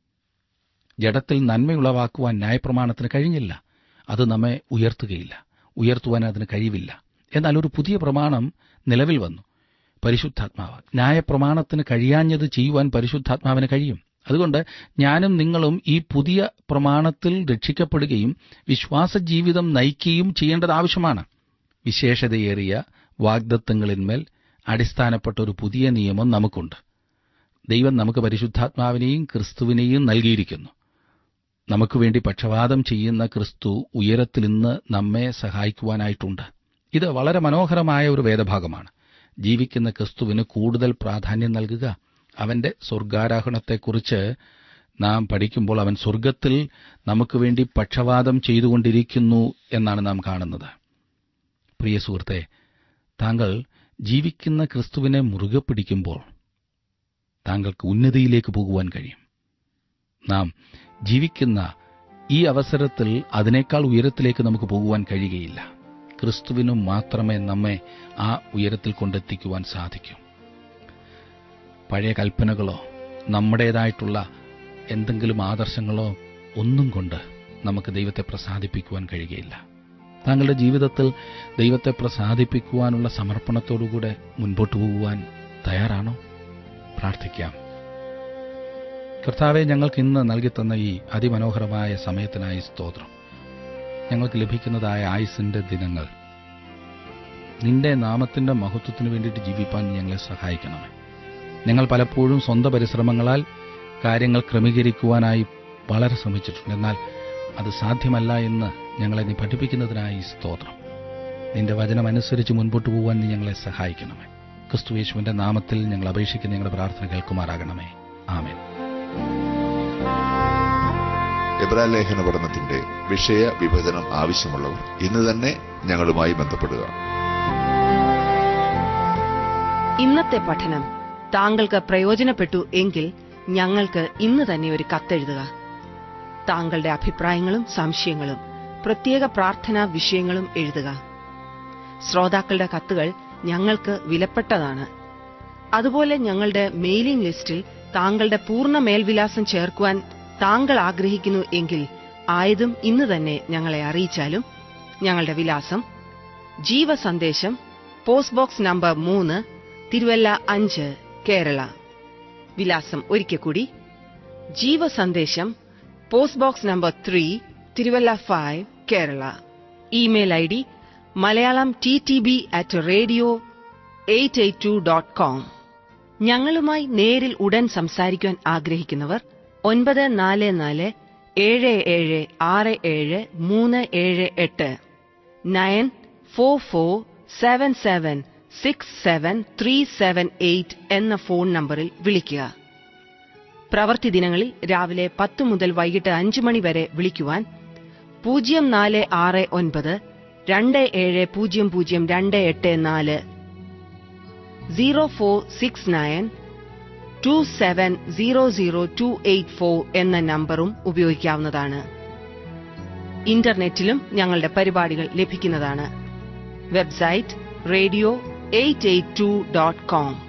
ജഡത്തിൽ നന്മയുളവാക്കുവാൻ ന്യായപ്രമാണത്തിന് കഴിഞ്ഞില്ല അത് നമ്മെ ഉയർത്തുകയില്ല ഉയർത്തുവാൻ അതിന് കഴിവില്ല എന്നാൽ ഒരു പുതിയ പ്രമാണം നിലവിൽ വന്നു പരിശുദ്ധാത്മാവ് ന്യായപ്രമാണത്തിന് കഴിയാഞ്ഞത് ചെയ്യുവാൻ പരിശുദ്ധാത്മാവിന് കഴിയും അതുകൊണ്ട് ഞാനും നിങ്ങളും ഈ പുതിയ പ്രമാണത്തിൽ രക്ഷിക്കപ്പെടുകയും വിശ്വാസ ജീവിതം നയിക്കുകയും ചെയ്യേണ്ടത് ആവശ്യമാണ് വിശേഷതയേറിയ വാഗ്ദത്തങ്ങളിന്മേൽ അടിസ്ഥാനപ്പെട്ട ഒരു പുതിയ നിയമം നമുക്കുണ്ട് ദൈവം നമുക്ക് പരിശുദ്ധാത്മാവിനെയും ക്രിസ്തുവിനെയും നൽകിയിരിക്കുന്നു നമുക്ക് വേണ്ടി പക്ഷപാതം ചെയ്യുന്ന ക്രിസ്തു ഉയരത്തിൽ ഇന്ന് നമ്മെ സഹായിക്കുവാനായിട്ടുണ്ട് ഇത് വളരെ മനോഹരമായ ഒരു വേദഭാഗമാണ് ജീവിക്കുന്ന ക്രിസ്തുവിന് കൂടുതൽ പ്രാധാന്യം നൽകുക അവന്റെ സ്വർഗാരോഹണത്തെക്കുറിച്ച് നാം പഠിക്കുമ്പോൾ അവൻ സ്വർഗത്തിൽ നമുക്ക് വേണ്ടി പക്ഷപാതം ചെയ്തുകൊണ്ടിരിക്കുന്നു എന്നാണ് നാം കാണുന്നത് പ്രിയ സുഹൃത്തെ താങ്കൾ ജീവിക്കുന്ന ക്രിസ്തുവിനെ മുറുകെ പിടിക്കുമ്പോൾ താങ്കൾക്ക് ഉന്നതിയിലേക്ക് പോകുവാൻ കഴിയും നാം ജീവിക്കുന്ന ഈ അവസരത്തിൽ അതിനേക്കാൾ ഉയരത്തിലേക്ക് നമുക്ക് പോകുവാൻ കഴിയുകയില്ല ക്രിസ്തുവിനും മാത്രമേ നമ്മെ ആ ഉയരത്തിൽ കൊണ്ടെത്തിക്കുവാൻ സാധിക്കൂ പഴയ കൽപ്പനകളോ നമ്മുടേതായിട്ടുള്ള എന്തെങ്കിലും ആദർശങ്ങളോ ഒന്നും കൊണ്ട് നമുക്ക് ദൈവത്തെ പ്രസാദിപ്പിക്കുവാൻ കഴിയുകയില്ല താങ്കളുടെ ജീവിതത്തിൽ ദൈവത്തെ പ്രസാദിപ്പിക്കുവാനുള്ള സമർപ്പണത്തോടുകൂടെ മുൻപോട്ട് പോകുവാൻ തയ്യാറാണോ പ്രാർത്ഥിക്കാം കർത്താവെ ഞങ്ങൾക്ക് ഇന്ന് നൽകിത്തന്ന ഈ അതിമനോഹരമായ സമയത്തിനായി സ്തോത്രം ഞങ്ങൾക്ക് ലഭിക്കുന്നതായ ആയുസിന്റെ ദിനങ്ങൾ നിന്റെ നാമത്തിന്റെ മഹത്വത്തിന് വേണ്ടിയിട്ട് ജീവിപ്പാൻ ഞങ്ങളെ സഹായിക്കണമേ ഞങ്ങൾ പലപ്പോഴും സ്വന്തം പരിശ്രമങ്ങളാൽ കാര്യങ്ങൾ ക്രമീകരിക്കുവാനായി വളരെ ശ്രമിച്ചിട്ടുണ്ട് എന്നാൽ അത് സാധ്യമല്ല എന്ന് ഞങ്ങളെ നീ പഠിപ്പിക്കുന്നതിനായി സ്തോത്രം നിന്റെ വചനമനുസരിച്ച് മുൻപോട്ട് പോകുവാൻ നീ ഞങ്ങളെ സഹായിക്കണമേ ക്രിസ്തുയേശുവിന്റെ നാമത്തിൽ ഞങ്ങൾ അപേക്ഷിക്കുന്ന ഞങ്ങളുടെ പ്രാർത്ഥന കേൾക്കുമാറാകണമേ ആമേൻ എബ്രാൻ ലേഖന പഠനത്തിന്റെ വിഷയ വിഭജനം ആവശ്യമുള്ളവർ ഇന്ന് തന്നെ ഞങ്ങളുമായി ബന്ധപ്പെടുക ഇന്നത്തെ പഠനം താങ്കൾക്ക് പ്രയോജനപ്പെട്ടു എങ്കിൽ ഞങ്ങൾക്ക് ഇന്ന് തന്നെ ഒരു കത്തെഴുതുക താങ്കളുടെ അഭിപ്രായങ്ങളും സംശയങ്ങളും പ്രത്യേക പ്രാർത്ഥനാ വിഷയങ്ങളും എഴുതുക ശ്രോതാക്കളുടെ കത്തുകൾ ഞങ്ങൾക്ക് വിലപ്പെട്ടതാണ് അതുപോലെ ഞങ്ങളുടെ മെയിലിംഗ് ലിസ്റ്റിൽ താങ്കളുടെ പൂർണ്ണ മേൽവിലാസം ചേർക്കുവാൻ താങ്കൾ ആഗ്രഹിക്കുന്നു എങ്കിൽ ആയതും ഇന്ന് തന്നെ ഞങ്ങളെ അറിയിച്ചാലും ഞങ്ങളുടെ വിലാസം ജീവസന്ദേശം പോസ്റ്റ് ബോക്സ് നമ്പർ മൂന്ന് തിരുവല്ല അഞ്ച് കേരള വിലാസം ഒരിക്കൽ കൂടി Jeevasandesam post box number three Thiruvalla five Kerala email I D Malayalam T T B at radio eight eight two dot com ഞങ്ങളുമായി നേരിൽ ഉടൻ സംസാരിക്കുവാൻ ആഗ്രഹിക്കുന്നവർ ഒൻപത് നാല് നാല് ഏഴ് ഏഴ് ആറ് ഏഴ് മൂന്ന് ഏഴ് എട്ട് nine four four seven seven six seven three seven eight എന്ന ഫോൺ നമ്പറിൽ വിളിക്കുക പ്രവൃത്തി ദിനങ്ങളിൽ രാവിലെ പത്ത് മുതൽ വൈകിട്ട് അഞ്ച് മണി വരെ വിളിക്കുവാൻ പൂജ്യം നാല് ആറ് ഒൻപത് രണ്ട് ഏഴ് പൂജ്യം പൂജ്യം രണ്ട് എട്ട് നാല് zero four six nine two seven zero zero two eight four എന്ന നമ്പറും ഉപയോഗിക്കാവുന്നതാണ് ഇന്റർനെറ്റിലും ഞങ്ങളുടെ പരിപാടികൾ ലഭിക്കുന്നതാണ് website radio eight eight two dot com